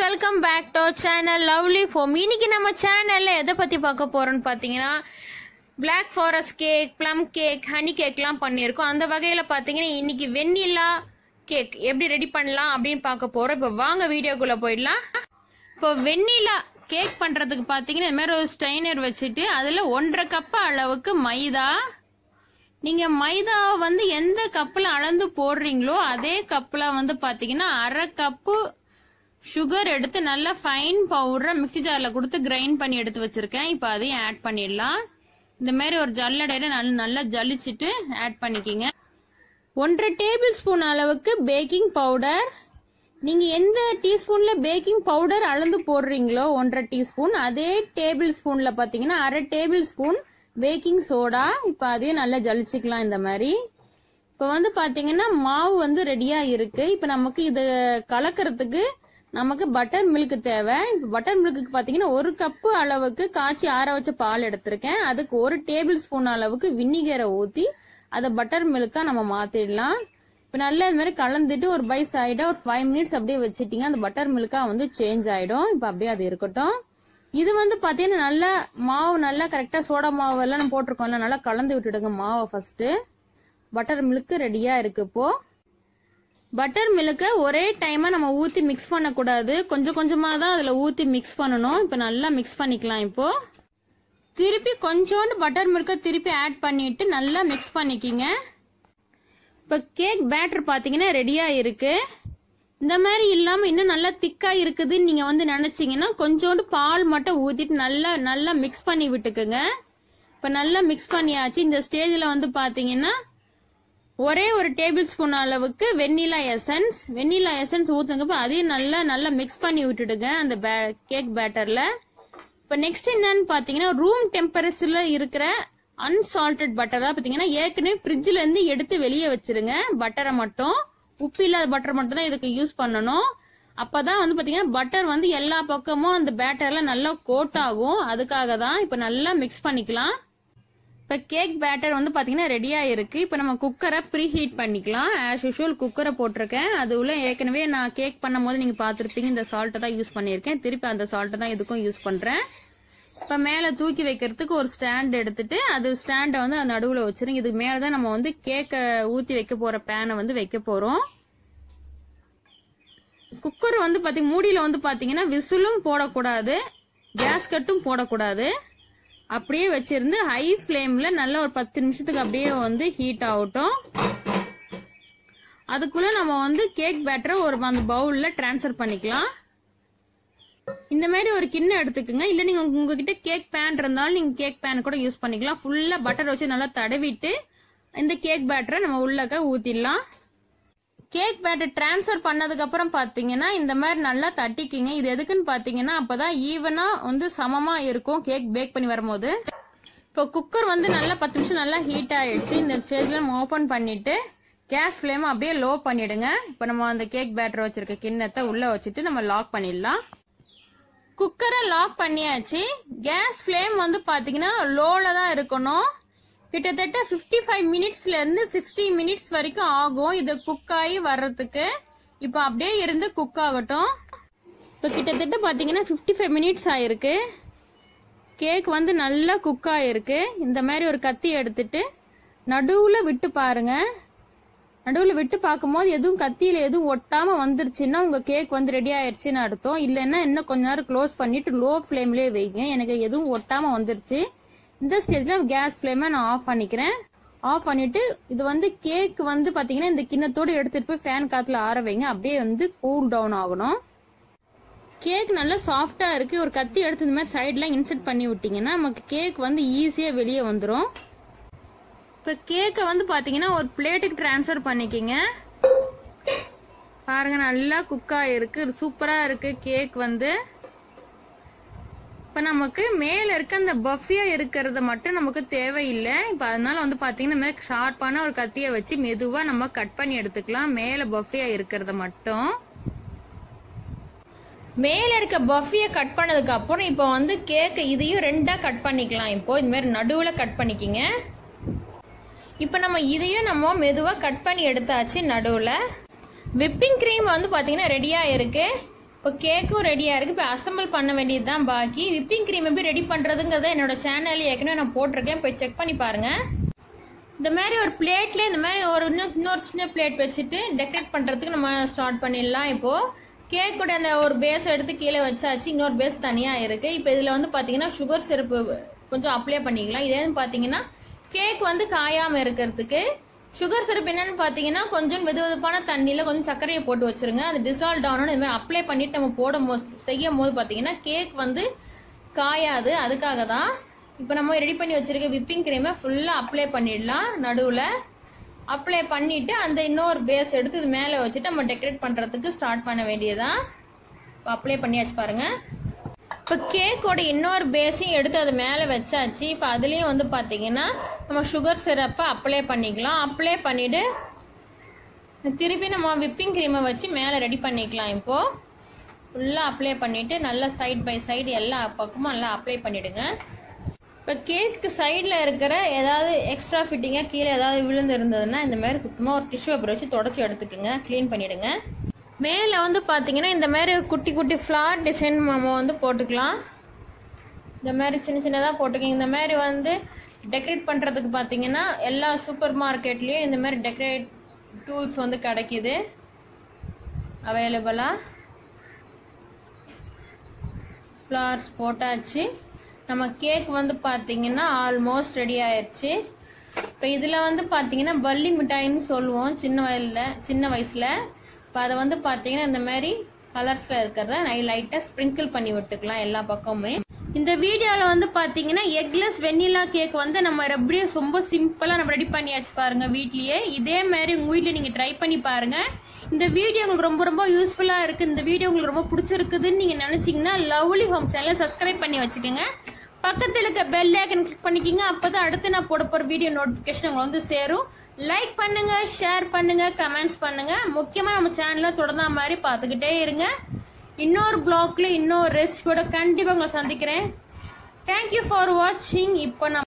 welcome back to channel lovely foam இன்னைக்கு நம்ம சேனல்ல எதை பத்தி பார்க்க போறோம்னு பார்த்தீங்கன்னா black forest cake plum cake honey கேக்லாம் பண்ணியிருக்கோம் அந்த வகையில் பார்த்தீங்கன்னா இன்னைக்கு வெண்ணிலா கேக் எப்படி ரெடி பண்ணலாம் அப்படின்னு பார்க்க போறோம் இப்போ வாங்க வீடியோக்குள்ள போயிடலாம் இப்போ வெண்ணிலா கேக் பண்றதுக்கு பார்த்தீங்கன்னா இந்த மாதிரி ஒரு ஸ்ட்ரைனர் வச்சுட்டு அதில் ஒன்றரை கப் அளவுக்கு மைதா நீங்க மைதாவை வந்து எந்த கப்பில் அளந்து போடுறீங்களோ அதே கப்பில் வந்து பாத்தீங்கன்னா அரை கப்பு சுகர் எடுத்து நல்லா ஃபைன் பவுடரை மிக்ஸி ஜாரில் கொடுத்து கிரைண்ட் பண்ணி எடுத்து வச்சிருக்கேன் இப்போ அதையும் ஆட் பண்ணிடலாம் இந்த மாதிரி ஒரு ஜல்லடையில நல்லா நல்லா ஜலிச்சுட்டு ஆட் பண்ணிக்கிங்க ஒன்றரை டேபிள் ஸ்பூன் அளவுக்கு பேக்கிங் பவுடர் நீங்க எந்த டீஸ்பூன்ல பேக்கிங் பவுடர் அளந்து போடுறீங்களோ ஒன்றரை டீஸ்பூன் அதே டேபிள் ஸ்பூன்ல பாத்தீங்கன்னா அரை டேபிள் ஸ்பூன் பேக்கிங் சோடா இப்போ அதையும் நல்லா ஜலிச்சுக்கலாம் இந்த மாதிரி இப்போ வந்து பாத்தீங்கன்னா மாவு வந்து ரெடியா இருக்கு இப்போ நமக்கு இது கலக்கிறதுக்கு நமக்கு பட்டர் மில்க் தேவை இப்போ பட்டர் மில்க்கு பாத்தீங்கன்னா ஒரு கப்பு அளவுக்கு காய்ச்சி ஆற வச்ச பால் எடுத்திருக்கேன் அதுக்கு ஒரு டேபிள் ஸ்பூன் அளவுக்கு வினிகரை ஊத்தி அதை பட்டர் மில்கா நம்ம மாத்திடலாம் இப்போ நல்லா இந்த மாதிரி கலந்துட்டு ஒரு பை சைடா ஒரு ஃபைவ் மினிட்ஸ் அப்படியே வச்சுட்டீங்க அந்த பட்டர் மில்கா வந்து சேஞ்ச் ஆயிடும் இப்போ அப்படியே அது இருக்கட்டும் இது வந்து பாத்தீங்கன்னா நல்லா மாவு நல்லா கரெக்டா சோடா மாவு எல்லாம் நம்ம போட்டிருக்கோம்ல நல்லா கலந்து விட்டுடுங்க மாவை ஃபர்ஸ்ட் பட்டர் மில்க் ரெடியா இருக்கு இப்போ பட்டர் மில்க ஒரே டைமா நம்ம ஊத்தி மிக்ஸ் பண்ணக்கூடாது கொஞ்சம் கொஞ்சமா தான் அதுல ஊத்தி மிக்ஸ் பண்ணணும் இப்போ நல்லா மிக்ஸ் பண்ணிக்கலாம் இப்போ திருப்பி கொஞ்சோண்டு பட்டர் மில்க திருப்பி ஆட் பண்ணிட்டு நல்லா மிக்ஸ் பண்ணிக்கிங்க இப்போ கேக் பேட்டர் பாத்தீங்கன்னா ரெடியா இருக்கு இந்த மாதிரி இல்லாம இன்னும் நல்லா திக்கா இருக்குதுன்னு நீங்க வந்து நினைச்சீங்கன்னா கொஞ்சோண்டு பால் மட்டும் ஊத்திட்டு நல்லா நல்லா மிக்ஸ் பண்ணி விட்டுக்குங்க இப்ப நல்லா மிக்ஸ் பண்ணியாச்சு இந்த ஸ்டேஜ்ல வந்து பாத்தீங்கன்னா ஒரே ஒரு டேபிள் ஸ்பூன் அளவுக்கு வெண்ணிலா எசன்ஸ் வெண்ணிலா எசன்ஸ் ஊத்துங்கப்ப அதையும் நல்லா நல்லா மிக்ஸ் பண்ணி விட்டுடுங்க அந்த கேக் பேட்டர்ல இப்ப நெக்ஸ்ட் என்னன்னு பாத்தீங்கன்னா ரூம் டெம்பரேச்சர்ல இருக்கிற அன்சால்டட் பட்டரா பாத்தீங்கன்னா ஏற்கனவே ஃப்ரிட்ஜ்ல இருந்து எடுத்து வெளியே வச்சிருங்க பட்டரை மட்டும் உப்பு இல்லாத பட்டர் மட்டும் தான் இதுக்கு யூஸ் பண்ணணும் அப்பதான் வந்து பாத்தீங்கன்னா பட்டர் வந்து எல்லா பக்கமும் அந்த பேட்டர்ல நல்லா கோட் ஆகும் அதுக்காக தான் இப்ப நல்லா மிக்ஸ் பண்ணிக்கலாம் இப்ப கேக் பேட்டர் வந்து பாத்தீங்கன்னா ரெடியா இருக்கு இப்ப நம்ம குக்கரை ப்ரீ ஹீட் பண்ணிக்கலாம் ஆஸ் யூஷுவல் குக்கரை போட்டிருக்கேன் அது உள்ள ஏற்கனவே நான் கேக் பண்ணும் போது நீங்க பாத்திருப்பீங்க இந்த சால்ட்டை தான் யூஸ் பண்ணியிருக்கேன் திருப்பி அந்த சால்ட்டை தான் இதுக்கும் யூஸ் பண்றேன் இப்ப மேல தூக்கி வைக்கிறதுக்கு ஒரு ஸ்டாண்ட் எடுத்துட்டு அது ஸ்டாண்டை வந்து அது நடுவுல வச்சிருங்க இதுக்கு மேலதான் நம்ம வந்து கேக்க ஊத்தி வைக்க போற பேனை வந்து வைக்க போறோம் குக்கர் வந்து பாத்தீங்க மூடியில வந்து பாத்தீங்கன்னா விசிலும் போடக்கூடாது கேஸ் கட்டும் போடக்கூடாது அப்படியே வச்சிருந்து ஹை ஃப்ளேம்ல நல்ல ஒரு பத்து நிமிஷத்துக்கு அப்படியே வந்து ஹீட் ஆகட்டும் அதுக்குள்ள நம்ம வந்து கேக் பேட்டரை ஒரு அந்த பவுல்ல டிரான்ஸ்ஃபர் பண்ணிக்கலாம் இந்த மாதிரி ஒரு கிண்ணம் எடுத்துக்கோங்க இல்ல நீங்க உங்ககிட்ட கேக் பேன் இருந்தாலும் நீங்க கேக் பேன் கூட யூஸ் பண்ணிக்கலாம் ஃபுல்லா பட்டர் வச்சு நல்லா தடவிட்டு இந்த கேக் பேட்டரை நம்ம உள்ளக்க ஊத்திடலாம் கேக் பேட்டர் டிரான்ஸ்ஃபர் பண்ணதுக்கு அப்புறம் பாத்தீங்கன்னா இந்த மாதிரி நல்லா தட்டிக்கிங்க இது எதுக்குன்னு பாத்தீங்கன்னா அப்பதான் ஈவனா வந்து சமமா இருக்கும் கேக் பேக் பண்ணி வரும்போது இப்போ குக்கர் வந்து நல்லா பத்து நிமிஷம் நல்லா ஹீட் ஆயிடுச்சு இந்த ஸ்டேஜ்ல நம்ம ஓபன் பண்ணிட்டு கேஸ் ஃப்ளேம் அப்படியே லோ பண்ணிடுங்க இப்போ நம்ம அந்த கேக் பேட்டர் வச்சிருக்க கிண்ணத்தை உள்ள வச்சுட்டு நம்ம லாக் பண்ணிடலாம் குக்கரை லாக் பண்ணியாச்சு கேஸ் ஃப்ளேம் வந்து பாத்தீங்கன்னா லோல தான் இருக்கணும் கிட்டத்தட்ட 55 ஃபைவ் மினிட்ஸ்ல இருந்து சிக்ஸ்டி மினிட்ஸ் வரைக்கும் ஆகும் இது குக் ஆகி வர்றதுக்கு இப்போ அப்படியே இருந்து குக் ஆகட்டும் இப்போ கிட்டத்தட்ட பாத்தீங்கன்னா 55 ஃபைவ் மினிட்ஸ் ஆயிருக்கு கேக் வந்து நல்லா குக் ஆயிருக்கு இந்த மாதிரி ஒரு கத்தி எடுத்துட்டு நடுவுல விட்டு பாருங்க நடுவுல விட்டு பார்க்கும்போது எதுவும் கத்தியில எதுவும் ஒட்டாம வந்துருச்சுன்னா உங்க கேக் வந்து ரெடி ஆயிருச்சுன்னு அர்த்தம் இல்லைன்னா இன்னும் கொஞ்ச நேரம் க்ளோஸ் பண்ணிட்டு லோ ஃப்ளேம்லயே வைங்க எனக்கு எதுவும் ஒட்டாம வந்துருச்சு இந்த ஸ்டேஜ்ல கேஸ் ஃப்ளேமை நான் ஆஃப் பண்ணிக்கிறேன் ஆஃப் பண்ணிட்டு இது வந்து கேக் வந்து பாத்தீங்கன்னா இந்த கிண்ணத்தோடு எடுத்துட்டு போய் ஃபேன் காத்துல ஆற வைங்க அப்படியே வந்து கூல் டவுன் ஆகணும் கேக் நல்லா சாஃப்டா இருக்கு ஒரு கத்தி எடுத்து இந்த மாதிரி சைட்லாம் இன்செர்ட் பண்ணி விட்டீங்கன்னா நமக்கு கேக் வந்து ஈஸியா வெளியே வந்துடும் இப்போ கேக்கை வந்து பாத்தீங்கன்னா ஒரு பிளேட்டுக்கு ட்ரான்ஸ்ஃபர் பண்ணிக்கிங்க பாருங்க நல்லா குக் ஆயிருக்கு சூப்பரா இருக்கு கேக் வந்து இப்போ நமக்கு மேல இருக்க அந்த பஃபியா இருக்கிறது மட்டும் நமக்கு தேவையில்லை இப்போ அதனால வந்து பாத்தீங்கன்னா இந்த மாதிரி ஷார்ப்பான ஒரு கத்தியை வச்சு மெதுவா நம்ம கட் பண்ணி எடுத்துக்கலாம் மேல பஃபியா இருக்கிறத மட்டும் மேல இருக்க பஃபியை கட் பண்ணதுக்கு அப்புறம் இப்போ வந்து கேக் இதையும் ரெண்டா கட் பண்ணிக்கலாம் இப்போ இந்த மாதிரி நடுவுல கட் பண்ணிக்கிங்க இப்போ நம்ம இதையும் நம்ம மெதுவா கட் பண்ணி எடுத்தாச்சு நடுவுல விப்பிங் க்ரீம் வந்து பாத்தீங்கன்னா ரெடியா இருக்கு இப்போ கேக்கும் ரெடியாக இருக்குது இப்போ அசம்பிள் பண்ண வேண்டியது தான் பாக்கி விப்பிங் க்ரீம் எப்படி ரெடி பண்ணுறதுங்கிறத என்னோட சேனல் ஏற்கனவே நான் போட்டிருக்கேன் போய் செக் பண்ணி பாருங்கள் இந்த மாதிரி ஒரு பிளேட்ல இந்த மாதிரி ஒரு இன்னும் இன்னொரு சின்ன பிளேட் வச்சுட்டு டெக்கரேட் பண்ணுறதுக்கு நம்ம ஸ்டார்ட் பண்ணிடலாம் இப்போது கேக்கோட அந்த ஒரு பேஸ் எடுத்து கீழே வச்சாச்சு இன்னொரு பேஸ் தனியாக இருக்குது இப்போ இதில் வந்து பார்த்தீங்கன்னா சுகர் சிரப்பு கொஞ்சம் அப்ளை பண்ணிக்கலாம் இதே பார்த்தீங்கன்னா கேக் வந்து காயாமல் இருக்கிறதுக்கு சுகர் சிரப் என்னன்னு பார்த்தீங்கன்னா கொஞ்சம் வெது வெதுப்பான தண்ணியில் கொஞ்சம் சர்க்கரையை போட்டு வச்சிருங்க அது டிசால்வ் ஆகணும் இந்த மாதிரி அப்ளை பண்ணிட்டு நம்ம போடும் போது செய்யும் போது பார்த்தீங்கன்னா கேக் வந்து காயாது அதுக்காக தான் இப்போ நம்ம ரெடி பண்ணி வச்சிருக்க விப்பிங் க்ரீமை ஃபுல்லாக அப்ளை பண்ணிடலாம் நடுவில் அப்ளை பண்ணிட்டு அந்த இன்னொரு பேஸ் எடுத்து இது மேலே வச்சுட்டு நம்ம டெக்கரேட் பண்ணுறதுக்கு ஸ்டார்ட் பண்ண வேண்டியதான் இப்போ அப்ளை பண்ணியாச்சு பாருங்க இப்போ கேக்கோட இன்னொரு பேஸையும் எடுத்து அது மேலே வச்சாச்சு இப்போ அதுலேயும் வந்து பார்த்தீங்கன்னா நம்ம சுகர் சிரப்பை அப்ளை பண்ணிக்கலாம் அப்ளை பண்ணிட்டு திருப்பி நம்ம விப்பிங் க்ரீமை வச்சு மேலே ரெடி பண்ணிக்கலாம் இப்போது ஃபுல்லாக அப்ளை பண்ணிவிட்டு நல்லா சைட் பை சைடு எல்லா பக்கமும் நல்லா அப்ளை பண்ணிவிடுங்க இப்போ கேக்கு சைடில் இருக்கிற ஏதாவது எக்ஸ்ட்ரா ஃபிட்டிங்காக கீழே ஏதாவது விழுந்து இருந்ததுன்னா இந்த மாதிரி சுத்தமாக ஒரு டிஷ்யூ பேப்பர் வச்சு தொடச்சி எடுத்துக்கோங்க க்ளீன் பண்ணிவிடுங்க மேலே வந்து பார்த்தீங்கன்னா இந்த மாதிரி குட்டி குட்டி ஃப்ளார் டிசைன் நம்ம வந்து போட்டுக்கலாம் இந்த மாதிரி சின்ன சின்னதாக போட்டுக்கோங்க இந்த மாதிரி வந்து டெக்கரேட் பண்ணுறதுக்கு பார்த்தீங்கன்னா எல்லா சூப்பர் மார்க்கெட்லேயும் இந்த மாதிரி டெக்கரேட் டூல்ஸ் வந்து கிடைக்கிது அவைலபிளாக ஃப்ளார்ஸ் போட்டாச்சு நம்ம கேக் வந்து பார்த்தீங்கன்னா ஆல்மோஸ்ட் ரெடி ஆயிடுச்சு இப்போ இதில் வந்து பார்த்தீங்கன்னா பல்லி மிட்டாயின்னு சொல்லுவோம் சின்ன வயலில் சின்ன வயசில் இப்போ அதை வந்து பார்த்தீங்கன்னா இந்த மாதிரி கலர்ஸில் இருக்கிறத நை லைட்டாக ஸ்ப்ரிங்கிள் பண்ணி விட்டுக்கலாம் எல்லா பக்கமுமே இந்த வீடியோவில் வந்து பார்த்தீங்கன்னா எக்லெஸ் வெண்ணிலா கேக் வந்து நம்ம எப்படியே ரொம்ப சிம்பிளாக நம்ம ரெடி பண்ணியாச்சு பாருங்க வீட்லயே இதே மாதிரி உங்கள் வீட்டில் நீங்கள் ட்ரை பண்ணி பாருங்க இந்த வீடியோ உங்களுக்கு ரொம்ப ரொம்ப யூஸ்ஃபுல்லாக இருக்குது இந்த வீடியோ உங்களுக்கு ரொம்ப பிடிச்சிருக்குதுன்னு நீங்கள் நினச்சிங்கன்னா லவ்லி ஹோம் சேனலை சப்ஸ்கிரைப் பண்ணி வச்சுக்கோங்க பக்கத்தில் இருக்க பெல் ஐக்கன் கிளிக் பண்ணிக்கிங்க அப்பதான் அடுத்து நான் போட போகிற வீடியோ நோட்டிஃபிகேஷன் உங்களுக்கு வந்து சேரும் லைக் பண்ணுங்க ஷேர் பண்ணுங்க கமெண்ட்ஸ் பண்ணுங்க முக்கியமாக நம்ம சேனலை தொடர்ந்த மாதிரி பார்த்துக்கிட்டே இருங்க இன்னொரு பிளாக்ல இன்னொரு ரெசிபியோட கண்டிப்பாக உங்களை சந்திக்கிறேன் தேங்க்யூ ஃபார் வாட்சிங் இப்போ நம்ம